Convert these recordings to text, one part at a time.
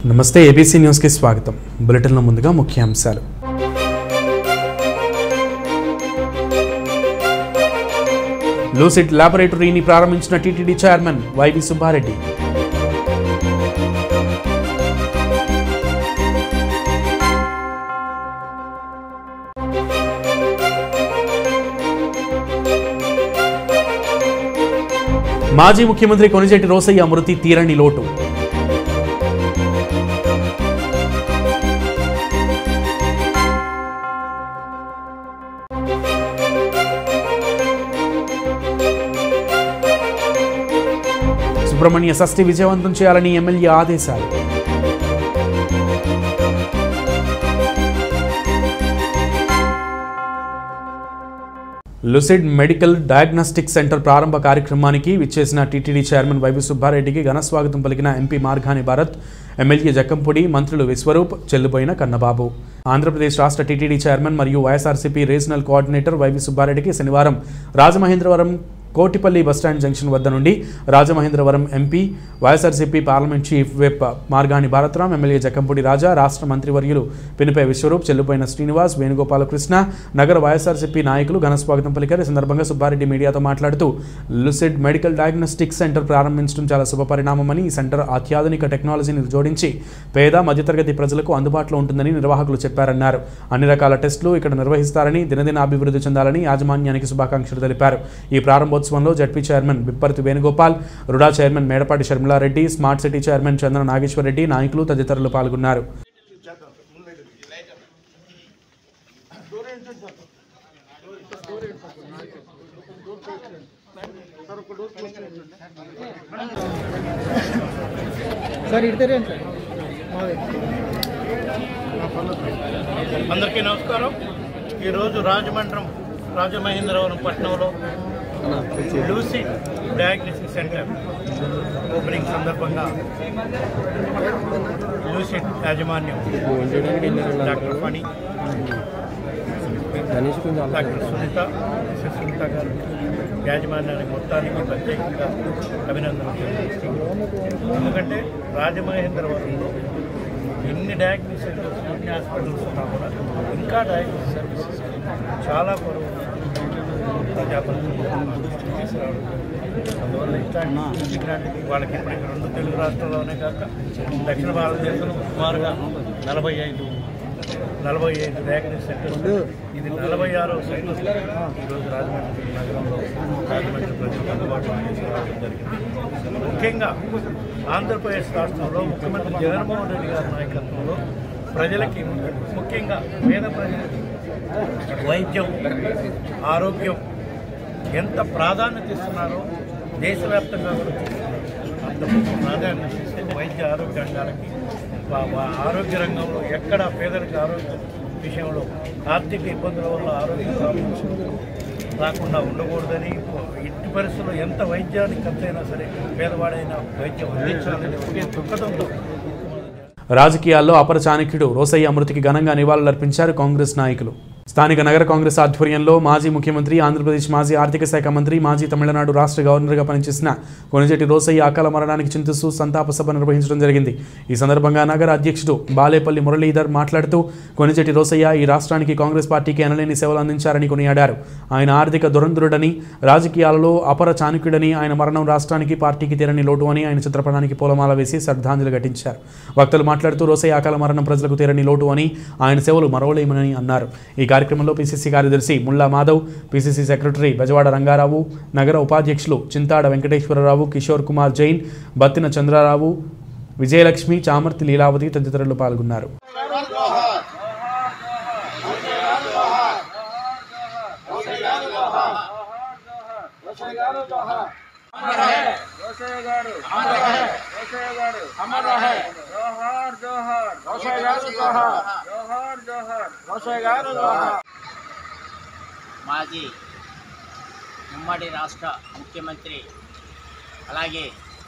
నమస్తే ఏబీసీ న్యూస్కి స్వాగతం బులెటిన్లో ముందుగా ముఖ్యాంశాలు లూసిడ్ ల్యాబొరేటరీని ప్రారంభించిన టీటీడీ చైర్మన్ వైవి సుబ్బారెడ్డి మాజీ ముఖ్యమంత్రి కొనిజేటి రోసయ్య మృతి తీరని లోటు సుబ్రహ్మణ్య షష్ఠి విజయవంతం చేయాలని ఎమ్మెల్యే ఆదేశాలు లుసిడ్ మెడికల్ డయాగ్నోస్టిక్ సెంటర్ ప్రారంభ కార్యక్రమానికి విచ్చేసిన టీటీడీ చైర్మన్ వైవి సుబ్బారెడ్డికి ఘన స్వాగతం పలికిన ఎంపీ మార్గాని భారత్ ఎమ్మెల్యే జక్కంపూడి మంత్రులు విశ్వరూప్ చెల్లుబోయిన కన్నబాబు ఆంధ్రప్రదేశ్ రాష్ట్ర టీటీడీ చైర్మన్ మరియు వైఎస్ఆర్సీపీ రీజనల్ కోఆర్డినేటర్ వైవి సుబ్బారెడ్డికి శనివారం రాజమహేంద్రవరం కోటిపల్లి బస్టాండ్ జంక్షన్ వద్ద నుండి Rajamahendravaram MP YSRCP parliament chief whip Margani Bharatram MLA Jakkampudi Raja రాష్ట్ర మంత్రివర్యులు పినిపై విశ్వరూప్ చెల్లుపోయిన శ్రీనివాస్ వేణుగోపాలకృష్ణ నగర వైఎస్ఆర్సీపీ నాయకులు ఘనస్వాగతం పలికారు ఈ సందర్భంగా సుబ్బారెడ్డి మీడియాతో మాట్లాడుతూ లుసిడ్ మెడికల్ డయాగ్నోస్టిక్ సెంటర్ ప్రారంభించడం చాలా శుభపరిణామమని ఈ సెంటర్ అత్యాధునిక టెక్నాలజీని జోడించి పేద మధ్యతరగతి ప్రజలకు అందుబాటులో ఉంటుందని నిర్వాహకులు చెప్పారన్నారు అన్ని రకాల టెస్టులు ఇక్కడ నిర్వహిస్తారని దినదిన అభివృద్ధి చెందాలని యాజమాన్యానికి శుభాకాంక్షలు తెలిపారు ఈ ప్రారంభోత్సవంలో ZP chairman Bipparthi Venugopal RUDA chairman Medapati Sharmila Reddy smart city chairman Chandra Nageswara Reddy నాయకులు తదితరులు పాల్గొన్నారు సార్ ఇడితేనే సార్ మాది అందరికీ నమస్కారం ఈరోజు రాజమండ్రం రాజమహేంద్రవరం పట్టణంలో లూసీ డయాగ్నోస్టిక్ సెంటర్ ఓపెనింగ్ సందర్భంగా లూసీ యాజమాన్యం doctor Phani doctor Sunitha Mrs Sunitha garu యాజమాన్యానికి మొత్తానికి ప్రత్యేకంగా అభినందనలు తెలియజేస్తున్నాను ఎందుకంటే రాజమహేంద్రవరంలో ఎన్ని డయాగ్నోస్ సెంటర్స్ ఎన్ని హాస్పిటల్స్ ఉన్నా కూడా ఇంకా డయాగ్నోస్ సర్వీసెస్ చాలా పొరవు ప్రజాప్రతినిధులు తీసుకురావడం అందువల్ల ఇట్లాంటి ఇట్లాంటివి వాళ్ళకి ఇప్పటికి రెండు తెలుగు రాష్ట్రాల్లోనే కాక దక్షిణ భారతదేశంలో సుమారుగా నలభై ఐదు నలభై ఐదు డయాగ్నోస్ సెంటర్స్ ఇది నలభై ఆరో సెంటర్ ఈరోజు రాజమండ్రి నగరంలో రాజమండ్రి ప్రజలకు అందుబాటులో తీసుకురావడం జరిగింది ముఖ్యంగా ఆంధ్రప్రదేశ్ రాష్ట్రంలో ముఖ్యమంత్రి జగన్మోహన్ రెడ్డి గారి నాయకత్వంలో ప్రజలకి ముఖ్యంగా పేద ప్రజలకి వైద్యం ఆరోగ్యం ఎంత ప్రాధాన్యత ఇస్తున్నారో దేశవ్యాప్తంగా కూడా చూస్తున్నారు. అంత ప్రాధాన్యత ఇస్తే వైద్య ఆరోగ్య రంగాలకి వా- వా- ఆరోగ్య రంగంలో ఎక్కడ పేదలకు ఆరోగ్య విషయంలో ఆర్థిక ఇబ్బందుల వల్ల ఆరోగ్య ప్రాబ్లమ్స్ రాకుండా ఉండకూడదని ఇంటి పరిస్థితుల్లో ఎంత వైద్యానికి ఖర్చైనా సరే పేదవాడైనా వైద్యం అందించాలని ఒకే దృక్పథంతో రాజకీయాల్లో అపర చాణక్యుడు రోసయ్య మృతికి ఘనంగా నివాళులర్పించారు కాంగ్రెస్ నాయకులు స్థానిక నగర కాంగ్రెస్ ఆధ్వర్యంలో మాజీ ముఖ్యమంత్రి ఆంధ్రప్రదేశ్ మాజీ ఆర్థిక శాఖ మంత్రి మాజీ తమిళనాడు రాష్ట్ర గవర్నర్గా పనిచేసిన కొనిజెట్టి రోసయ్య అకాల మరణానికి చింతిస్తూ సంతాప సభ నిర్వహించడం జరిగింది ఈ సందర్భంగా నగర అధ్యక్షుడు బాలేపల్లి మురళీధర్ మాట్లాడుతూ కొనిజెట్టి రోసయ్య ఈ రాష్ట్రానికి కాంగ్రెస్ పార్టీకి ఎనలేని సేవలు అందించారని కొనియాడారు ఆయన ఆర్థిక దురంధరుడని రాజకీయాలలో అపర చాణక్యుడని ఆయన మరణం రాష్ట్రానికి పార్టీకి తీరని లోటు అని ఆయన చిత్రపటానికి పూలమాల వేసి శ్రద్ధాంజలి ఘటించారు వక్తలు మాట్లాడుతూ రోసయ్య అకాల మరణం ప్రజలకు తీరని లోటు అని ఆయన సేవలు మరవలేమని అన్నారు ఈ కార్యక్రమంలో పిసిసి కార్యదర్శి ముల్లా మాధవ్ పిసిసి సెక్రటరీ బెజవాడ రంగారావు నగర ఉపాధ్యక్షులు చింతాడ వెంకటేశ్వరరావు కిషోర్ కుమార్ జైన్ బత్తిన చంద్రారావు విజయలక్ష్మి చామర్తి లీలావతి తదితరులు పాల్గొన్నారు మాజీ ఉమ్మడి రాష్ట్ర ముఖ్యమంత్రి అలాగే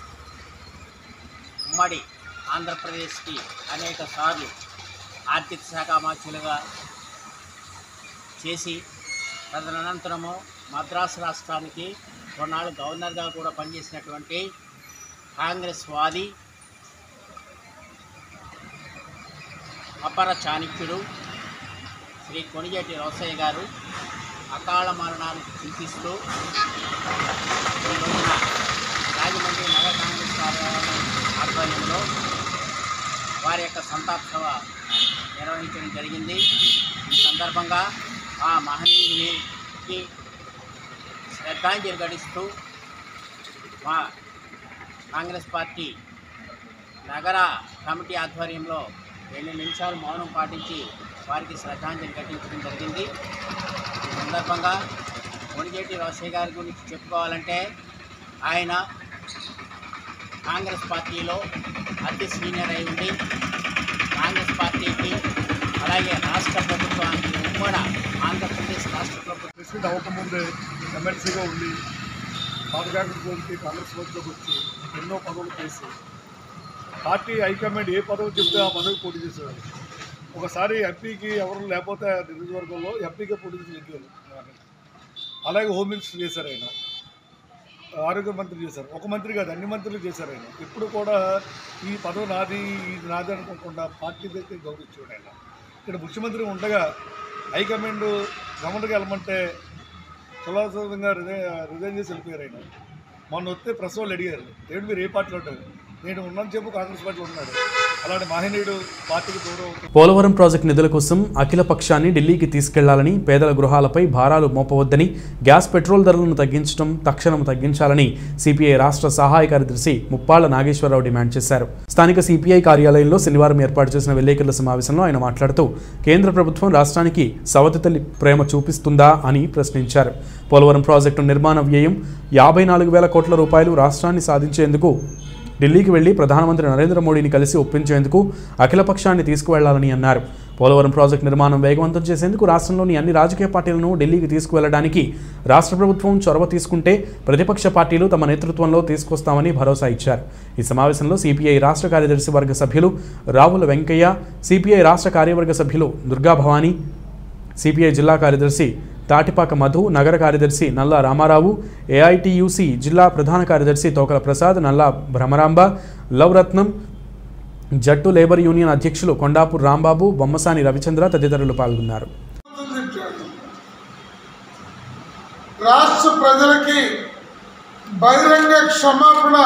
ఉమ్మడి ఆంధ్రప్రదేశ్కి అనేక సార్లు ఆర్థిక శాఖ మాధ్యులుగా చేసి తదనంతరము మద్రాసు రాష్ట్రానికి కొన్నాళ్ళు గవర్నర్గా కూడా పనిచేసినటువంటి కాంగ్రెస్ వాది అపర చాణక్యుడు శ్రీ కొనిజేటి రోసయ్య గారు అకాల మరణానికి చింతిస్తూ ఈ రోజున రాజమండ్రి నగర కాంగ్రెస్ కార్యాలయం ఆధ్వర్యంలో వారి యొక్క సంతాప సభ నిర్వహించడం జరిగింది ఈ సందర్భంగా ఆ మహనీయునికి శ్రద్ధాంజలి గడిస్తూ మా కాంగ్రెస్ పార్టీ నగర కమిటీ ఆధ్వర్యంలో రెండు నిమిషాలు మౌనం పాటించి వారికి శ్రద్ధాంజలి ఘటించడం జరిగింది ఈ సందర్భంగా కొనిజేటి రోసయ్య గారి గురించి చెప్పుకోవాలంటే ఆయన కాంగ్రెస్ పార్టీలో అతి సీనియర్ అయి ఉండి కాంగ్రెస్ పార్టీకి అలాగే రాష్ట్ర ప్రభుత్వానికి కూడా ఆంధ్రప్రదేశ్ రాష్ట్ర ప్రభుత్వం ప్రెసిడెంట్ అవ్వకముందే ఎమ్మెల్సీగా ఉండి పాదయాత్రలోకి కాంగ్రెస్ పార్టీలోకి వచ్చి ఎన్నో పదవులు చేసి పార్టీ హైకమాండ్ ఏ పదవి చెప్తే ఆ పదవి పోటీ చేసేవారు ఒకసారి ఎంపీకి ఎవరు లేకపోతే ఆ నియోజకవర్గంలో ఎంపీగా పోటీ చేసి నెగ్గారు అలాగే హోమ్ మినిస్టర్ చేశారు ఆయన ఆరోగ్య మంత్రి చేశారు ఒక మంత్రి కాదు అన్ని మంత్రులు చేశారు ఆయన ఎప్పుడు కూడా ఈ పదవి నాది ఇది నాది అనుకోకుండా పార్టీ దగ్గర గౌరవించాడు ఆయన ఇక్కడ ముఖ్యమంత్రి ఉండగా హైకమాండ్ గవర్నర్కి వెళ్ళమంటే సులభంగా రిజైన్ రిజైన్ చేసి వెళ్ళిపోయారు ఆయన మొన్న వస్తే ప్రెస్ వాళ్ళు అడిగారు ఏంటి మీరు ఏ పార్టీలో ఉంటారు నేను ఉన్నాను చెప్పు కాంగ్రెస్ పార్టీలో ఉన్నాడు అలాంటి మహనీయుడు పార్టీకి దూరం పోలవరం ప్రాజెక్టు నిధుల కోసం అఖిల పక్షాన్ని ఢిల్లీకి తీసుకెళ్లాలని పేదల గృహాలపై భారాలు మోపవద్దని గ్యాస్ పెట్రోల్ ధరలను తగ్గించడం తక్షణం తగ్గించాలని సిపిఐ రాష్ట్ర సహాయ కార్యదర్శి ముప్పాళ్ల నాగేశ్వరరావు డిమాండ్ చేశారు స్థానిక సిపిఐ కార్యాలయంలో శనివారం ఏర్పాటు చేసిన విలేకరుల సమావేశంలో ఆయన మాట్లాడుతూ కేంద్ర ప్రభుత్వం రాష్ట్రానికి సవతి తల్లి ప్రేమ చూపిస్తుందా అని ప్రశ్నించారు పోలవరం ప్రాజెక్టు నిర్మాణ వ్యయం యాభై నాలుగు వేల కోట్ల రూపాయలు రాష్ట్రాన్ని సాధించేందుకు ఢిల్లీకి వెళ్లి ప్రధానమంత్రి నరేంద్ర మోడీని కలిసి ఒప్పించేందుకు అఖిలపక్షాన్ని తీసుకువెళ్లాలని అన్నారు పోలవరం ప్రాజెక్టు నిర్మాణం వేగవంతం చేసేందుకు రాష్ట్రంలోని అన్ని రాజకీయ పార్టీలను ఢిల్లీకి తీసుకువెళ్లడానికి రాష్ట్ర ప్రభుత్వం చొరవ తీసుకుంటే ప్రతిపక్ష పార్టీలు తమ నేతృత్వంలో తీసుకొస్తామని భరోసా ఇచ్చారు ఈ సమావేశంలో సిపిఐ రాష్ట్ర కార్యదర్శి వర్గ సభ్యులు రావుల వెంకయ్య సిపిఐ రాష్ట్ర కార్యవర్గ సభ్యులు దుర్గా భవానీ సిపిఐ జిల్లా కార్యదర్శి తాటిపాక మధు నగర కార్యదర్శి నల్లా రామారావు ఏఐటియుసి జిల్లా ప్రధాన కార్యదర్శి తోకల ప్రసాద్ నల్లా భ్రమరాంబ లవరత్నం జట్టు లేబర్ యూనియన్ అధ్యక్షులు కొండాపూర్ రాంబాబు బొమ్మసాని రవిచంద్ర తదితరులు పాల్గొన్నారు రాష్ట్ర ప్రజలకి బహిరంగ క్షమాపణ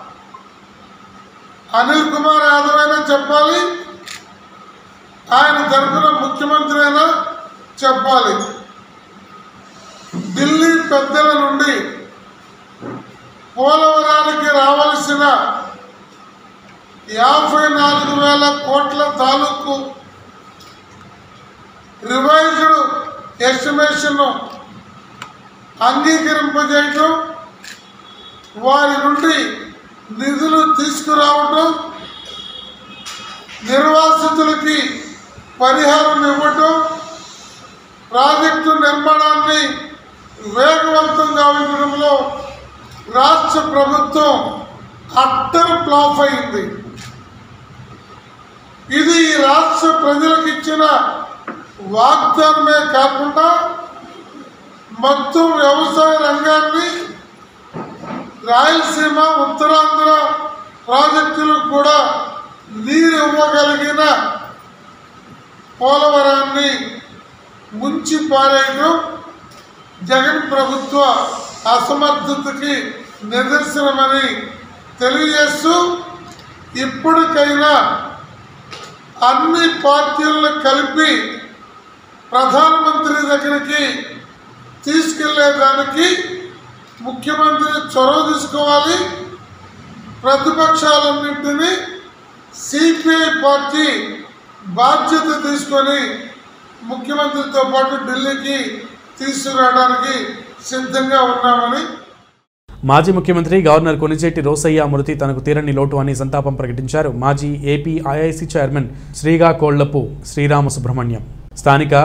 అనిల్ కుమార్ యాదవ్ అయినా చెప్పాలి ఆయన తరఫున ముఖ్యమంత్రి అయినా చెప్పాలి ఢిల్లీ పెద్దల నుండి పోలవరానికి రావలసిన యాభై నాలుగు వేల కోట్ల తాలూకు రివైజ్డ్ ఎస్టిమేషన్ అంగీకరింపజేయటం వారి నుండి నిధులు తీసుకురావటం నిర్వాసితులకి పరిహారం ఇవ్వటం ప్రాజెక్టు నిర్మాణాన్ని వేగవంతం గావించడంలో రాష్ట్ర ప్రభుత్వం అట్టర్ ఫ్లాప్ అయింది ఇది ఈ రాష్ట్ర ప్రజలకు ఇచ్చిన వాగ్దానమే కాకుండా మొత్తం వ్యవసాయ రంగాన్ని రాయలసీమ ఉత్తరాంధ్ర ప్రాజెక్టులకు కూడా నీరు ఇవ్వగలిగిన పోలవరాన్ని ముంచి పారేయడం జగన్ ప్రభుత్వ అసమర్థతకి నిదర్శనమని తెలియజేస్తూ ఇప్పటికైనా అన్ని పార్టీలను కలిపి ప్రధానమంత్రి దగ్గరికి తీసుకెళ్లేదానికి ముఖ్యమంత్రి చొరవ తీసుకోవాలి ప్రతిపక్షాలన్నింటినీ సిపిఐ పార్టీ బాధ్యత తీసుకొని ముఖ్యమంత్రితో పాటు ఢిల్లీకి తీసుకురావడానికి సిద్ధంగా ఉన్నామని మాజీ ముఖ్యమంత్రి గవర్నర్ కొనిచేటి రోసయ్య మృతి తనకు తీరని లోటు అని సంతాపం ప్రకటించారు మాజీ ఏపీ ఐఐసి చైర్మన్ శ్రీగా కోళ్లపు శ్రీరామ సుబ్రహ్మణ్యం స్థానిక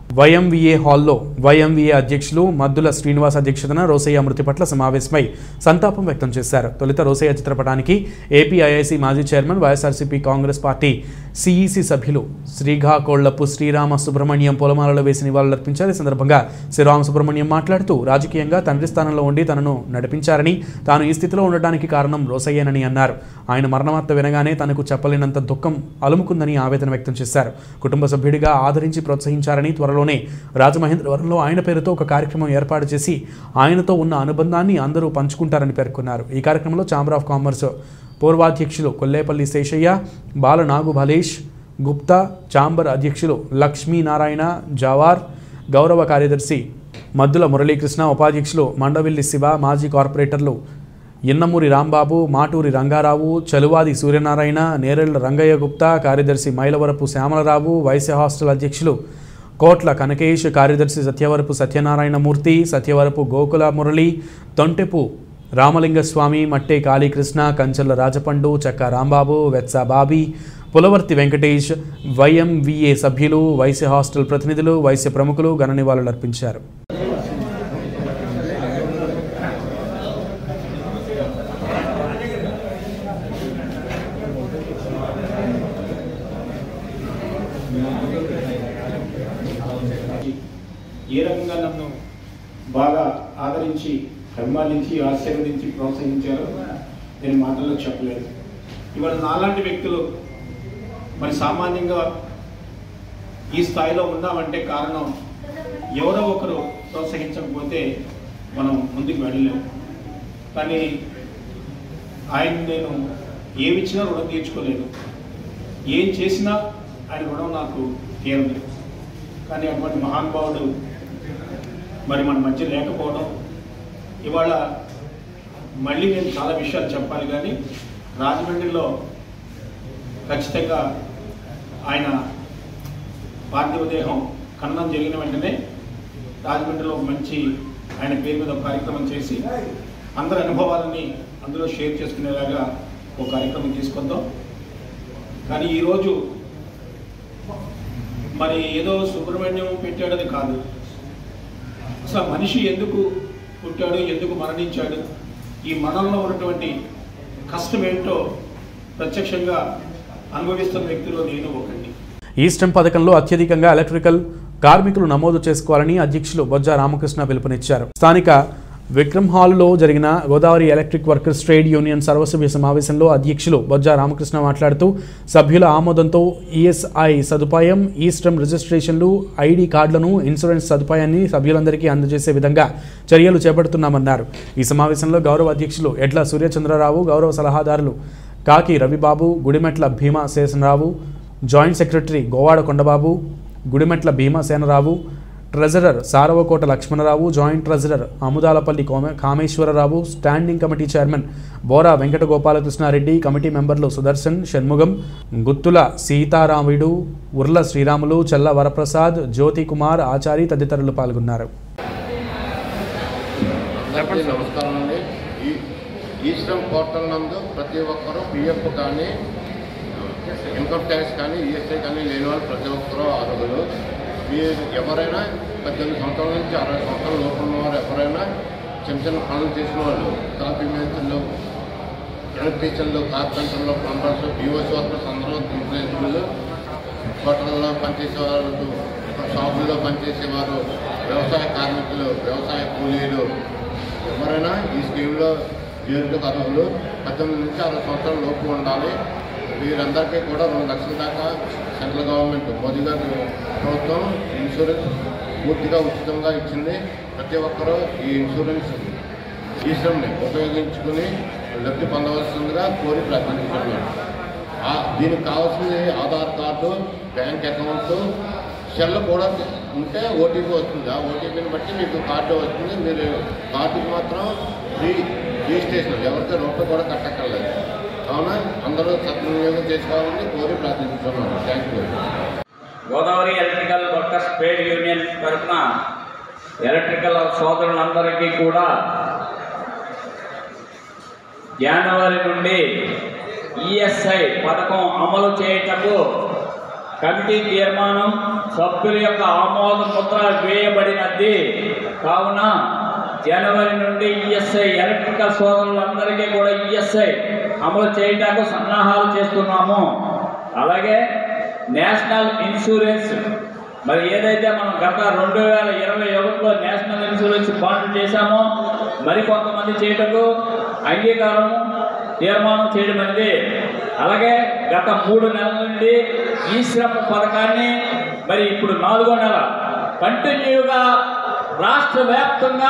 వైఎంవిఏ హాల్లో వైఎంవిఏ అధ్యక్షులు మద్దుల శ్రీనివాస్ అధ్యక్షతన రోసయ్య మృతి పట్ల సమావేశమై సంతాపం వ్యక్తం చేశారు తొలుత రోసయ్య చిత్రపటానికి ఏపీఐఐసి మాజీ chairman YSRCP Congress party CEC సభ్యులు శ్రీఘాకోళ్లపు శ్రీరామ సుబ్రహ్మణ్యం పొలమాలలో వేసి నివాళులర్పించారు ఈ సందర్భంగా శ్రీరామ సుబ్రహ్మణ్యం మాట్లాడుతూ రాజకీయంగా తండ్రి స్థానంలో ఉండి తనను నడిపించారని తాను ఈ స్థితిలో ఉండడానికి కారణం రోసయ్యేనని అన్నారు ఆయన మరణవార్త వినగానే తనకు చెప్పలేనంత దుఃఖం అలుముకుందని ఆవేదన వ్యక్తం చేశారు కుటుంబ సభ్యుడిగా ఆదరించి ప్రోత్సహించారని త్వరలోనే రాజమహేంద్రవరంలో ఆయన పేరుతో ఒక కార్యక్రమం ఏర్పాటు చేసి ఆయనతో ఉన్న అనుబంధాన్ని అందరూ పంచుకుంటారని పేర్కొన్నారు ఈ కార్యక్రమంలో ఛాంబర్ ఆఫ్ కామర్స్ పూర్వాధ్యక్షులు కొల్లేపల్లి శేషయ్య బాల నాగు భలేష్ గుప్తా ఛాంబర్ అధ్యక్షులు లక్ష్మీనారాయణ జవార్ గౌరవ కార్యదర్శి మద్దుల మురళీకృష్ణ ఉపాధ్యక్షులు మండవిల్లి శివ మాజీ కార్పొరేటర్లు ఇన్నమూరి రాంబాబు మాటూరి రంగారావు చలువాది సూర్యనారాయణ నేరెళ్ల రంగయ్య గుప్తా కార్యదర్శి మైలవరపు శ్యామలరావు వైశ్య హాస్టల్ అధ్యక్షులు కోట్ల కనకేష్ కార్యదర్శి సత్యవరపు సత్యనారాయణమూర్తి సత్యవరపు గోకుల మురళి తొంటెపు రామలింగస్వామి మట్టే కాళీకృష్ణ కంచెల రాజపండు చెక్క రాంబాబు వెత్స బాబీ పులవర్తి వెంకటేష్ వైఎంవిఏ సభ్యులు వైశ్య హాస్టల్ ప్రతినిధులు వైశ్య ప్రముఖులు ఘన నివాళులర్పించారు ఏ రకంగా నన్ను బాగా ఆదరించి అభిమానించి ఆశీర్వదించి ప్రోత్సహించారో నేను మాటల్లో చెప్పలేదు ఇవాళ నాలాంటి వ్యక్తులు మరి సామాన్యంగా ఈ స్థాయిలో ఉన్నామంటే కారణం ఎవరో ఒకరు ప్రోత్సహించకపోతే మనం ముందుకు వెళ్ళలేము కానీ ఆయన నేను ఏమిచ్చినా రుణం తీర్చుకోలేదు ఏం చేసినా ఆయన రుణం నాకు తీరదు కానీ అటువంటి మహానుభావుడు మరి మన మధ్య లేకపోవడం ఇవాళ మళ్ళీ నేను చాలా విషయాలు చెప్పాలి కానీ రాజమండ్రిలో ఖచ్చితంగా ఆయన పార్థివ దేహం ఖననం జరిగిన వెంటనే రాజమండ్రిలో ఒక మంచి ఆయన పేరు మీద ఒక కార్యక్రమం చేసి అందరి అనుభవాలని అందులో షేర్ చేసుకునేలాగా ఒక కార్యక్రమం తీసుకొద్దాం కానీ ఈరోజు మరి ఏదో సుబ్రహ్మణ్యం పెట్టాడని కాదు అసలు మనిషి ఎందుకు పుట్టాడు ఎందుకు మరణించాడు ఈ మరణంలో ఉన్నటువంటి కష్టం ఏంటో ప్రత్యక్షంగా అనుభవిస్తున్న వ్యక్తిలో నేను ఒకటి ఈస్టర్న్ పథకంలో అత్యధికంగా ఎలక్ట్రికల్ కార్మికులు నమోదు చేసుకోవాలని అధ్యక్షులు బొజ్జా రామకృష్ణ పిలుపునిచ్చారు స్థానిక విక్రమ్ హాల్లో జరిగిన Godavari electric workers trade union సర్వసభ్య సమావేశంలో అధ్యక్షులు బొజ్జా రామకృష్ణ మాట్లాడుతూ సభ్యుల ఆమోదంతో ఈఎస్ఐ సదుపాయం ఈస్టర్న్ రిజిస్ట్రేషన్లు ఐడి కార్డులను ఇన్సూరెన్స్ సదుపాయాన్ని సభ్యులందరికీ అందజేసే విధంగా చర్యలు చేపడుతున్నామన్నారు ఈ సమావేశంలో గౌరవ అధ్యక్షులు ఎడ్ల సూర్యచంద్రరావు గౌరవ సలహాదారులు Kaki Ravi Babu Gudimetla Bhima Seshana Rao joint secretary Govada Konda Babu Gudimetla Bhimasena Rao treasurer Saravakota Lakshmana Rao joint treasurer Amudalapalli Koma Kameswara Rao standing committee chairman Bora Venkata Gopalakrishna Reddy committee మెంబర్లు సుదర్శన్ షణ్ముగం గుత్తుల సీతారాముడు ఉర్ల శ్రీరాములు చెల్ల వరప్రసాద్ జ్యోతి కుమార్ ఆచారి తదితరులు పాల్గొన్నారు అందరికీ నమస్కారం అండి ఈ ఈశ్రమ్ పోర్టల్ నందు ప్రతి ఒక్కరూ పిఎఫ్ కానీ ఇన్కమ్ ట్యాక్స్ కానీ ఈఎస్ఐ కానీ లేని వాళ్ళు ప్రతి ఒక్కరూ అర్హులు మీరు ఎవరైనా పద్దెనిమిది సంవత్సరాల నుంచి అరవై సంవత్సరాల లోపల ఉన్నవారు ఎవరైనా చిన్న చిన్న పనులు చేసిన వాళ్ళు కాఫీ మేస్త్రులు ఎలక్ట్రీషియన్లు కార్పెంటర్లు ప్లంబర్స్ బీఓసి వర్కర్స్ అందరూ ఇంప్లాయబుల్ హోటల్లో పనిచేసేవారు షాపుల్లో పనిచేసేవారు వ్యవసాయ కార్మికులు వ్యవసాయ కూలీలు ఎవరైనా ఈ స్కీమ్లో చేరుటకు అర్హులు పద్దెనిమిది నుంచి అరవై సంవత్సరాల లోపు ఉండాలి వీరందరికీ కూడా రెండు లక్షల దాకా సెంట్రల్ గవర్నమెంట్ మోదీ గారి ప్రభుత్వం ఇన్సూరెన్స్ పూర్తిగా ఉచితంగా ఇచ్చింది ప్రతి ఒక్కరూ ఈ ఇన్సూరెన్స్ ఈశ్వరుని ఉపయోగించుకుని లబ్ధి పొందవలసిందిగా కోరి ప్రార్థించుకున్నాను ఆ- దీనికి కావాల్సింది Aadhaar card bank account cell కూడా ఉంటే ఓటీపీ వస్తుంది ఆ ఓటీపీని బట్టి మీకు కార్డు వస్తుంది మీరు కార్డుకి మాత్రం ఫ్రీ రిజిస్ట్రేషన్ ఎవరికి రూపాయి కూడా కట్టక్కర్లేదు కావున అందరూ సద్వినియోగం చేసుకోవాలని కోరి ప్రార్థించుతున్నాను thank you Godavari electrical workers trade union తరఫున ఎలక్ట్రికల్ సోదరులందరికీ కూడా జనవరి నుండి ఈఎస్ఐ పథకం అమలు చేయటకు కమిటీ తీర్మానం సభ్యుల యొక్క ఆమోద ముద్ర వేయబడినది కావున జనవరి నుండి ఈఎస్ఐ ఎలక్ట్రికల్ సోదరులందరికీ కూడా ఈఎస్ఐ అమలు చేయడానికి సన్నాహాలు చేస్తున్నాము అలాగే నేషనల్ ఇన్సూరెన్స్ మరి ఏదైతే మనం గత రెండు వేల ఇరవై ఒకటిలో నేషనల్ ఇన్సూరెన్స్ బాండ్ చేశామో మరి కొంతమంది చేయటకు అంగీకారం తీర్మానం చేయడం అనేది అలాగే గత మూడు నెలల నుండి ఈ శ్రమ పథకాన్ని మరి ఇప్పుడు నాలుగో నెల కంటిన్యూగా రాష్ట్ర వ్యాప్తంగా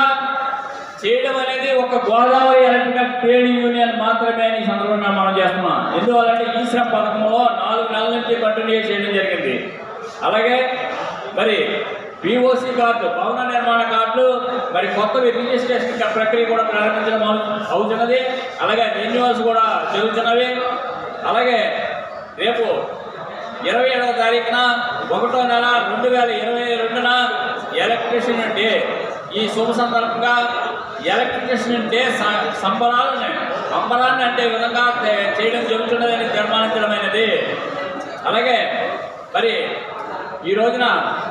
చేయడం అనేది ఒక గోదావరి ఎలక్ట్రికల్ ట్రేడ్ యూనియన్ మాత్రమే అని ఈ సందర్భంగా మనం చేస్తున్నాం ఎందువల్లంటే ఈ శ్రమ పథకంలో నాలుగు నెలల నుంచి కంటిన్యూ చేయడం జరిగింది అలాగే మరి పిఓసి కార్డు భవన నిర్మాణ కార్డులు మరి కొత్త రిజిస్ట్రేషన్ ప్రక్రియ కూడా ప్రారంభించడం అవు- అవుతున్నది అలాగే రెన్యువల్స్ కూడా జరుగుతున్నవి అలాగే రేపు ఇరవై ఏడవ తారీఖున ఒకటో నెల రెండు వేల ఇరవై రెండున ఎలక్ట్రిషియన్ డే ఈ శుభ సందర్భంగా ఎలక్ట్రిషియన్ డే స- సంబరాలని సంబరాన్ని అంటే విధంగా తే- చేయడం జరుగుతున్నదని తీర్మానించడమైనది అలాగే మరి ఈ రోజున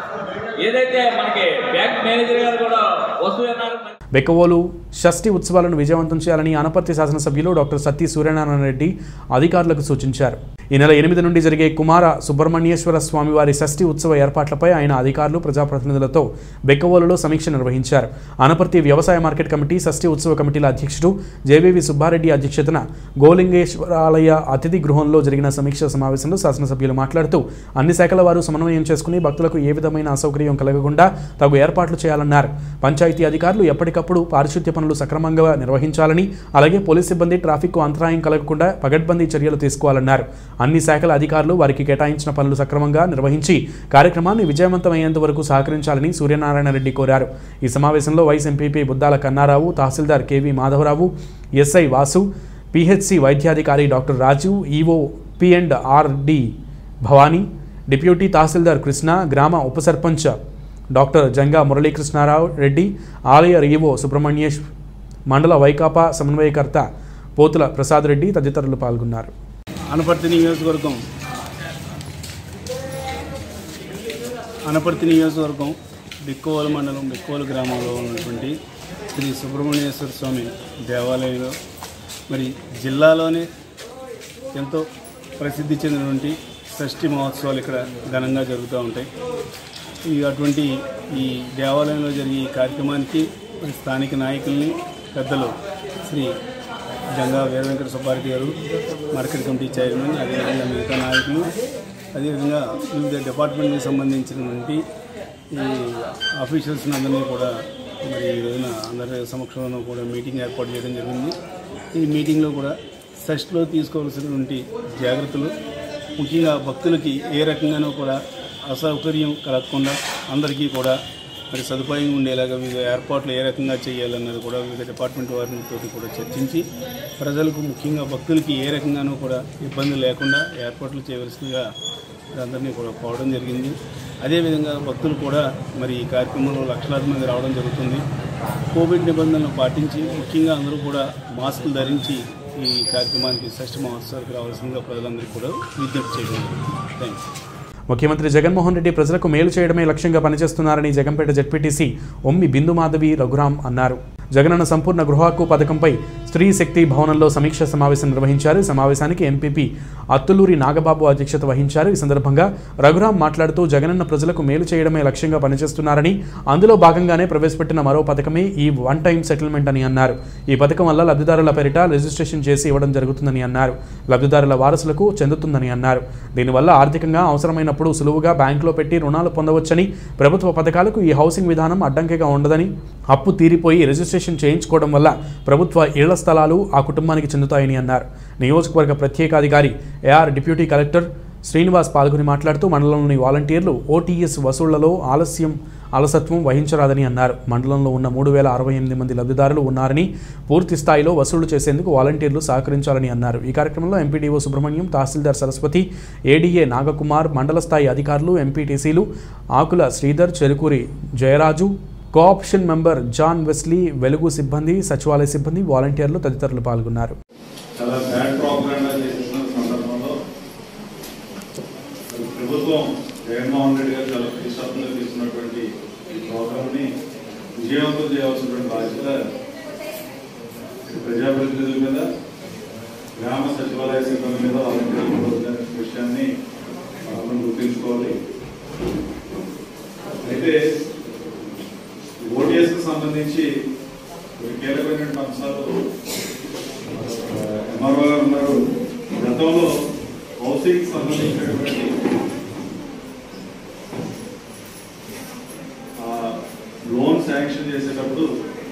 ఏదైతే మనకి బ్యాంక్ మేనేజర్ గారు కూడా వస్తూ ఉన్నారు బెక్కవోలు షష్ఠి ఉత్సవాలను విజయవంతం చేయాలని అనపర్తి శాసనసభ్యులు డాక్టర్ సత్తి సూర్యనారాయణ రెడ్డి అధికారులకు సూచించారు ఈ నెల ఎనిమిది నుండి జరిగే కుమార సుబ్రహ్మణ్యేశ్వర స్వామివారి షష్ఠి ఉత్సవ ఏర్పాట్లపై ఆయన అధికారులు ప్రజాప్రతినిధులతో బెక్కవోలులో సమీక్ష నిర్వహించారు అనపర్తి వ్యవసాయ మార్కెట్ కమిటీ షష్ఠి ఉత్సవ కమిటీల అధ్యక్షుడు జేవీవి సుబ్బారెడ్డి అధ్యక్షతన గోలింగేశ్వరాలయ అతిథి గృహంలో జరిగిన సమీక్ష సమావేశంలో శాసనసభ్యులు మాట్లాడుతూ అన్ని శాఖల వారు సమన్వయం చేసుకుని భక్తులకు ఏ విధమైన అసౌకర్యం కలగకుండా తగు ఏర్పాట్లు చేయాలన్నారు పంచాయతీ అధికారులు ఎప్పటికప్పుడు పారిశుద్ధ్య పనులు సక్రమంగా నిర్వహించాలని అలాగే పోలీస్ సిబ్బంది ట్రాఫిక్ అంతరాయం కలగకుండా పగడ్బందీ చర్యలు తీసుకోవాలన్నారు అన్ని శాఖల అధికారులు వారికి కేటాయించిన పనులు సక్రమంగా నిర్వహించి కార్యక్రమాన్ని విజయవంతమయ్యేంత వరకు సహకరించాలని సూర్యనారాయణ రెడ్డి కోరారు ఈ సమావేశంలో vice MPP Buddala Kanna Rao tahsildar KV Madhava Rao SI Vasu PHC వైద్యాధికారి doctor Raju EO P and RD Bhavani deputy tahsildar Krishna గ్రామ ఉప సర్పంచ్ డాక్టర్ జంగా మురళీకృష్ణారావు రెడ్డి ఆలయ ఈవో సుబ్రహ్మణ్యేష్ మండల వైకాపా సమన్వయకర్త పోతుల ప్రసాద్ రెడ్డి తదితరులు పాల్గొన్నారు అనపర్తి నియోజకవర్గం అనపర్తి నియోజకవర్గం బిక్కువోలు మండలం బిక్కువోలు గ్రామంలో ఉన్నటువంటి శ్రీ సుబ్రహ్మణ్యేశ్వర స్వామి దేవాలయంలో మరి జిల్లాలోనే ఎంతో ప్రసిద్ధి చెందినటువంటి షష్ఠి మహోత్సవాలు ఇక్కడ ఘనంగా జరుగుతూ ఉంటాయి ఈ అటువంటి ఈ దేవాలయంలో జరిగే ఈ కార్యక్రమానికి మరి స్థానిక నాయకుల్ని పెద్దలు శ్రీ జంగా వీర వెంకట సుబ్బారెడ్డి గారు మార్కెట్ కమిటీ చైర్మన్ అదేవిధంగా మిగతా నాయకులు అదేవిధంగా వివిధ డిపార్ట్మెంట్కి సంబంధించినటువంటి ఈ ఆఫీషియల్స్ అందరినీ కూడా మరి ఈ రోజున అందరి సమక్షంలో కూడా మీటింగ్ ఏర్పాటు చేయడం జరిగింది ఈ మీటింగ్లో కూడా సెస్ట్లో తీసుకోవాల్సినటువంటి జాగ్రత్తలు ముఖ్యంగా భక్తులకి ఏ రకంగానూ కూడా అసౌకర్యం కలగకుండా అందరికీ కూడా మరి సదుపాయం ఉండేలాగా వివిధ ఏర్పాట్లు ఏ రకంగా చేయాలన్నది కూడా వివిధ డిపార్ట్మెంట్ వారితో కూడా చర్చించి ప్రజలకు ముఖ్యంగా భక్తులకి ఏ రకంగానూ కూడా ఇబ్బంది లేకుండా ఏర్పాట్లు చేయవలసిందిగా అందరినీ కూడా కోవడం జరిగింది అదేవిధంగా భక్తులు కూడా మరి ఈ కార్యక్రమంలో లక్షలాది మంది రావడం జరుగుతుంది కోవిడ్ నిబంధనలు పాటించి ముఖ్యంగా అందరూ కూడా మాస్కులు ధరించి ఈ కార్యక్రమానికి షష్ఠ మహోత్సవానికి రావాల్సిందిగా ప్రజలందరికీ కూడా విజ్ఞప్తి చేయడం జరుగుతుంది థ్యాంక్స్ ముఖ్యమంత్రి జగన్మోహన్ రెడ్డి ప్రజలకు మేలు చేయడమే లక్ష్యంగా పనిచేస్తున్నారని జగంపేట జడ్పీటీసీ ఒమ్మి బిందు మాధవి రఘురాం అన్నారు జగనన్న సంపూర్ణ గృహ హక్కు పథకంపై స్త్రీ శక్తి భవనంలో సమీక్ష సమావేశం నిర్వహించారు ఈ సమావేశానికి ఎంపీపీ అత్తులూరి నాగబాబు అధ్యక్షత వహించారు ఈ సందర్భంగా రఘురాం మాట్లాడుతూ జగనన్న ప్రజలకు మేలు చేయడమే లక్ష్యంగా పనిచేస్తున్నారని అందులో భాగంగానే ప్రవేశపెట్టిన మరో పథకమే ఈ వన్ టైం సెటిల్మెంట్ అని అన్నారు ఈ పథకం వల్ల లబ్ధిదారుల పేరిట రిజిస్ట్రేషన్ చేసి ఇవ్వడం జరుగుతుందని అన్నారు లబ్ధిదారుల వారసులకు చెందుతుందని అన్నారు దీనివల్ల ఆర్థికంగా అవసరమైనప్పుడు సులువుగా బ్యాంకులో పెట్టి రుణాలు పొందవచ్చని ప్రభుత్వ పథకాలకు ఈ హౌసింగ్ విధానం అడ్డంకిగా ఉండదని అప్పు తీరిపోయి రిజిస్ట్రేషన్ చేయించుకోవడం వల్ల ప్రభుత్వ ఇళ్ల స్థలాలు ఆ కుటుంబానికి చెందుతాయని అన్నారు నియోజకవర్గ ప్రత్యేకాధికారి ఏఆర్ డిప్యూటీ కలెక్టర్ శ్రీనివాస్ పాల్గొని మాట్లాడుతూ మండలంలోని వాలంటీర్లు ఓటీఎస్ వసూళ్లలో ఆలస్యం అలసత్వం వహించరాదని అన్నారు మండలంలో ఉన్న మూడు వేల అరవై ఎనిమిది మంది లబ్ధిదారులు ఉన్నారని పూర్తి స్థాయిలో వసూలు చేసేందుకు వాలంటీర్లు సహకరించాలని అన్నారు ఈ కార్యక్రమంలో ఎంపీడీఓ సుబ్రహ్మణ్యం తహసీల్దార్ సరస్వతి ఏడీఏ నాగకుమార్ మండల స్థాయి అధికారులు ఎంపీటీసీలు Akula Sridhar Cherukuri Jayaraju co-option member John Wesley Velugu సిబ్బంది సచివాలయ సిబ్బంది వాలంటీర్లు తదితరులు పాల్గొన్నారు చాలా బ్యాడ్ ప్రాపగండా చేసిన సందర్భంలో ప్రభుత్వం జగన్మోహన్ రెడ్డి గారు చాలా ప్రతిష్టాత్మకంగా తీసుకున్నటువంటి ఈ ప్రోగ్రామ్ని విజయవంతం చేయాల్సినటువంటి బాధ్యత ఇటు ప్రజాప్రతినిధుల మీద గ్రామ సచివాలయ సిబ్బంది మీద వాలంటీర్ల విషయాన్ని మనం గుర్తుంచుకోవాలి అయితే ఓటీఎస్కి సంబంధించి కొన్ని కీలకమైనటువంటి అంశాలు ఎంఆర్ఓ గారు ఉన్నారు గతంలో హౌసింగ్ సంబంధించినటువంటి ఆ, లోన్ శాంక్షన్ చేసేటప్పుడు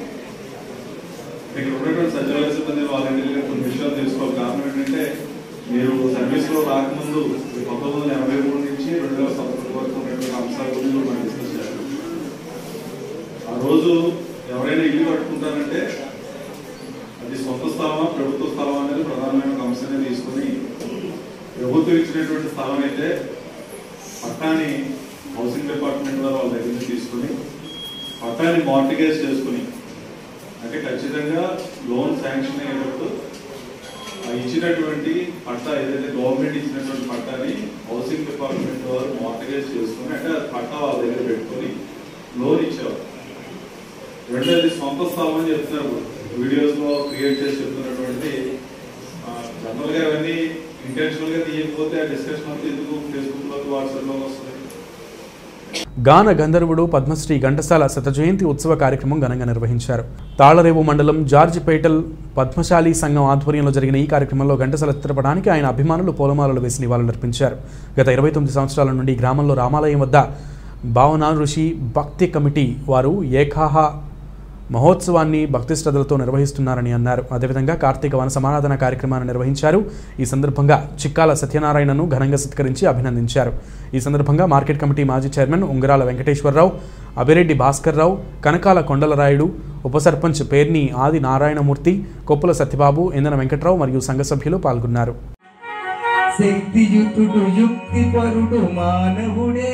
ఇక్కడ ఉన్నటువంటి సచివాలయ సిబ్బంది వాలంటీర్లుగా కొన్ని విషయాలు తెలుసుకోవాలి కారణం ఏంటంటే మీరు సర్వీస్లో రాకముందు పంతొమ్మిది వందల ఎనభై మూడు నుంచి రెండు వేల పంతొమ్మిది వరకు ఉన్నటువంటి అంశాల గురించి మనం డిస్కస్ చేయాలి ఆ రోజు ఎవరైనా ఇల్లు కట్టుకుంటారంటే అది సొంత స్థలమా ప్రభుత్వ స్థలం అనేది ప్రధానమైన ఒక అంశాన్ని తీసుకుని ప్రభుత్వం ఇచ్చినటువంటి స్థలం అయితే పట్టాని హౌసింగ్ డిపార్ట్మెంట్ వారు వాళ్ళ దగ్గర నుంచి తీసుకుని పట్టాని మార్టిగేజ్ చేసుకుని అంటే ఖచ్చితంగా లోన్ శాంక్షన్ అయ్యేటప్పుడు ఆ ఇచ్చినటువంటి పట్టా ఏదైతే గవర్నమెంట్ ఇచ్చినటువంటి పట్టాని హౌసింగ్ డిపార్ట్మెంట్ వారు మార్టిగేజ్ చేసుకుని అంటే అది పట్టా వాళ్ళ దగ్గర పెట్టుకొని లోన్ ఇచ్చేవారు రెండోది సొంత స్థలం అని చెప్తున్నారు వీడియోస్ లో క్రియేట్ చేసి చెప్తున్నటువంటి జనరల్ గా అవన్నీ ఇంటెన్షనల్ గా తీయకపోతే ఆ డిస్కషన్ అంతా ఎందుకు ఫేస్బుక్ లో వాట్సాప్ లో వస్తుంది గాన గంధర్వుడు పద్మశ్రీ ఘంటసాల శత జయంతి ఉత్సవ కార్యక్రమం ఘనంగా నిర్వహించారు తాళరేవు మండలం జార్జిపేటల్ పద్మశాలి సంఘం ఆధ్వర్యంలో జరిగిన ఈ కార్యక్రమంలో ఘంటసాల చిత్రపటానికి ఆయన అభిమానులు పూలమాలలు వేసి నివాళులర్పించారు గత ఇరవై తొమ్మిది సంవత్సరాల నుండి గ్రామంలో రామాలయం వద్ద భావనా ఋషి భక్తి కమిటీ వారు ఏకాహ మహోత్సవాన్ని భక్తి శ్రద్ధలతో నిర్వహిస్తున్నారని అన్నారు అదేవిధంగా కార్తీక వన సమారాధన కార్యక్రమాన్ని నిర్వహించారు ఈ సందర్భంగా చిక్కాల సత్యనారాయణను ఘనంగా సత్కరించి అభినందించారు ఈ సందర్భంగా మార్కెట్ కమిటీ మాజీ చైర్మన్ ఉంగరాల వెంకటేశ్వరరావు అభిరెడ్డి భాస్కర్రావు కనకాల కొండలరాయుడు ఉప సర్పంచ్ పేర్ని ఆది నారాయణమూర్తి కొప్పుల సత్యబాబు ఇందన వెంకట్రావు మరియు సంఘ సభ్యులు పాల్గొన్నారు శక్తియుతుడు యుక్తిపరుడు మానవుడే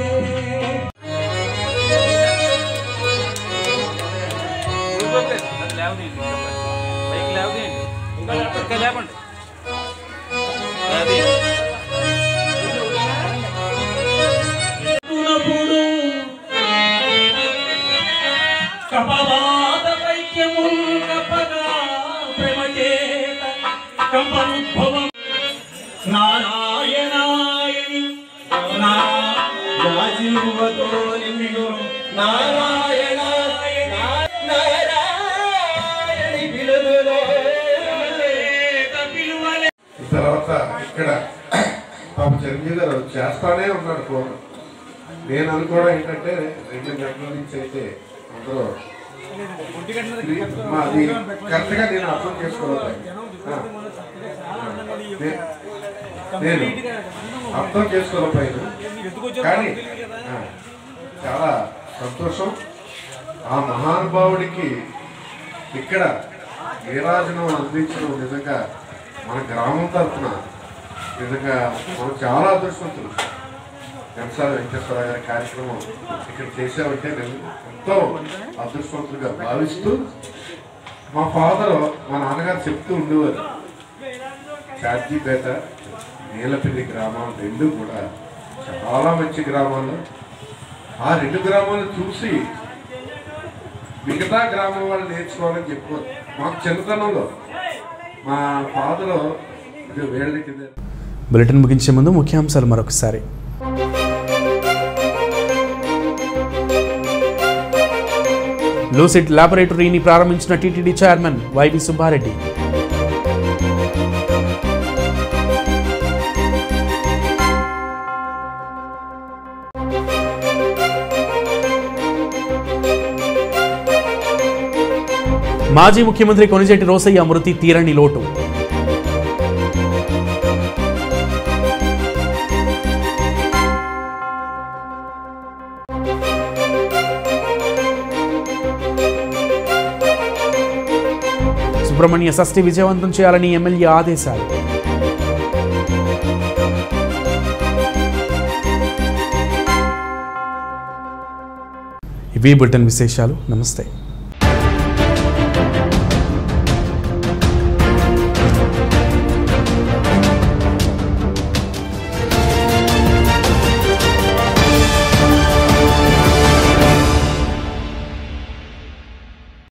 కపవాత వైద్యముల్ కపగా ప్రేమ చేత కంపనుద్భవం నారాయణాయని నా రాజీవతో నిన్ను నారాయణ నారాయణి పిలువలే పిలువలే తర్వాత ఇక్కడ పాప చిరంజీవి గారు చేస్తానే ఉన్నాడు ఫోన్ నేను అనుకోవడం ఏంటంటే రెండు గంటల నుంచి అయితే అందరూ మాది కరెక్ట్గా నేను అర్థం చేసుకోవాలి నేను అర్థం చేసుకోలేకపోయాను కానీ ఆ, చాలా సంతోషం ఆ మహానుభావుడికి ఇక్కడ నీరాజనం అందించడం నిజంగా మన గ్రామం తరఫున నిజంగా మనం చాలా అదృష్టవంతులు వెంకసాల వెంకటేశ్వర గారి కార్యక్రమం ఇక్కడ చేసామంటే నేను ఎంతో అదృష్టవంతులుగా భావిస్తూ మా ఫాదర్ మా నాన్నగారు చెప్తూ ఉండేవారు చార్జీపేట నీలపల్లి గ్రామాలు రెండు కూడా చాలా మంచి గ్రామాలు ఆ రెండు గ్రామాలు చూసి మిగతా గ్రామం వాళ్ళు నేర్చుకోవాలని చెప్పారు మాకు చిన్నతనంలో మా ఫాదర్ ఇది వేళ్ళ కింద బులెటిన్ ముగించే ముందు ముఖ్యాంశాలు మరొకసారి లూసిడ్ ల్యాబొరేటరీని ప్రారంభించిన టీటీడీ చైర్మన్ వైవి సుబ్బారెడ్డి మాజీ ముఖ్యమంత్రి కొనిజేటి రోసయ్య మృతి తీరని లోటు సుబ్రహ్మణ్య షష్ఠి విజయవంతం చేయాలని ఎమ్మెల్యే ఆదేశాలు ఇవి బులెటిన్ విశేషాలు నమస్తే